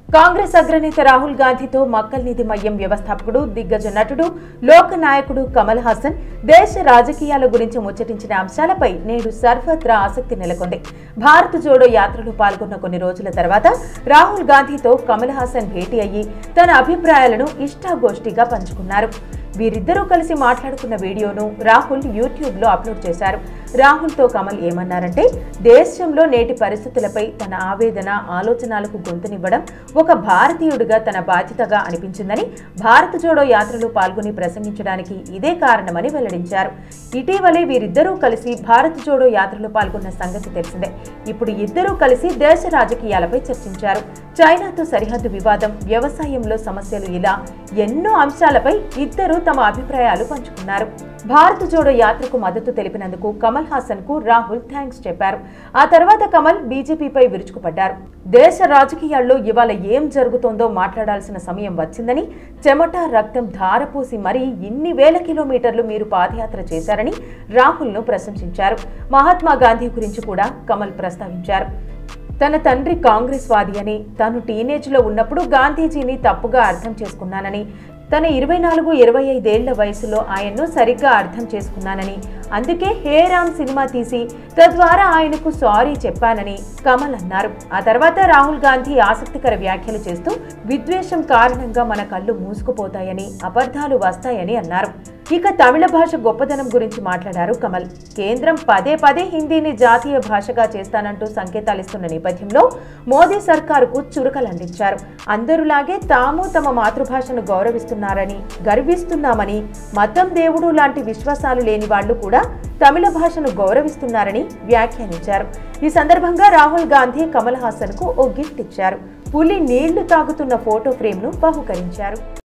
కాంగ్రెస్ అగ్రనేత రాహుల్ గాంధీతో మక్కల్ నిధి మయ్యం వ్యవస్థాపకుడు దిగ్గజ నటుడు లోక నాయకుడు కమల్ హాసన్ దేశ రాజకీయాల గురించి ముచ్చటించిన అంశాలపై నేడు సర్వత్రా ఆసక్తి నెలకొంది భారత్ జోడో యాత్రలో పాల్గొన్న కొన్ని రోజుల తర్వాత రాహుల్ గాంధీతో కమల్ హాసన్ భేటీ అయ్యి తన అభిప్రాయాలను ఇష్టాగోష్ఠిగా పంచుకున్నారు వీరిద్దరూ కలిసి మాట్లాడుకున్న వీడియోను రాహుల్ యూట్యూబ్ లో అప్లోడ్ చేశారు రాహుల్తో కమల్ ఏమన్నారంటే దేశంలో నేటి పరిస్థితులపై తన ఆవేదన ఆలోచనలకు గొంతునివ్వడం ఒక భారతీయుడిగా తన బాధ్యతగా అనిపించిందని భారత్ జోడో యాత్రలో పాల్గొని ప్రసంగించడానికి ఇదే కారణమని వెల్లడించారు ఇటీవలే వీరిద్దరూ కలిసి భారత్ జోడో యాత్రలో పాల్గొన్న సంగతి తెలిసిందే ఇప్పుడు ఇద్దరూ కలిసి దేశ రాజకీయాలపై చర్చించారు చైనాతో సరిహద్దు వివాదం వ్యవసాయంలో సమస్యలు ఇలా ఎన్నో అంశాలపై ఇద్దరు తమ అభిప్రాయాలు పంచుకున్నారు భారత్ జోడో యాత్రకు మద్దతు తెలిపినందుకు కమల్ హాసన్ కు రాహుల్ థ్యాంక్స్ చెప్పారు ఆ తర్వాత కమల్ బీజేపీపై విరుచుకుపడ్డారు దేశ రాజకీయాల్లో ఇవాళ ఏం జరుగుతోందో మాట్లాడాల్సిన సమయం వచ్చిందని చెమట రక్తం ధారపోసి మరీ ఇన్ని వేల కిలోమీటర్లు మీరు పాదయాత్ర చేశారని రాహుల్ను ప్రశంసించారు మహాత్మా గాంధీ గురించి కూడా కమల్ ప్రస్తావించారు తన తండ్రి కాంగ్రెస్ వాది అని తాను టీనేజ్లో ఉన్నప్పుడు గాంధీజీని తప్పుగా అర్థం చేసుకున్నానని తన ఇరవై నాలుగు ఇరవై ఐదేళ్ల వయసులో ఆయన్ను సరిగ్గా అర్థం చేసుకున్నానని అందుకే హే రామ్ సినిమా తీసి తద్వారా ఆయనకు సారీ చెప్పానని కమల్ అన్నారు ఆ తర్వాత రాహుల్ గాంధీ ఆసక్తికర వ్యాఖ్యలు చేస్తూ విద్వేషం కారణంగా మన కళ్ళు మూసుకుపోతాయని అబద్ధాలు వస్తాయని అన్నారు ఇక తమిళ భాష గొప్పదనం గురించి మాట్లాడారు కమల్ కేంద్రం పదే పదే హిందీని జాతీయ భాషగా చేస్తానంటూ సంకేతాలిస్తున్న నేపథ్యంలో మోదీ సర్కారుకు చురుకలందించారు అందరులాగే తాము తమ మాతృభాషను గౌరవిస్తున్నారని గర్విస్తున్నామని మతం దేవుడు లాంటి విశ్వాసాలు లేని వాళ్ళు కూడా తమిళ భాషను గౌరవిస్తున్నారని వ్యాఖ్యానించారు ఈ సందర్భంగా రాహుల్ గాంధీ కమల్ హాసన్ కు ఓ గిఫ్ట్ ఇచ్చారు పులి నీళ్లు తాగుతున్న ఫోటో ఫ్రేమ్ ను బహుకరించారు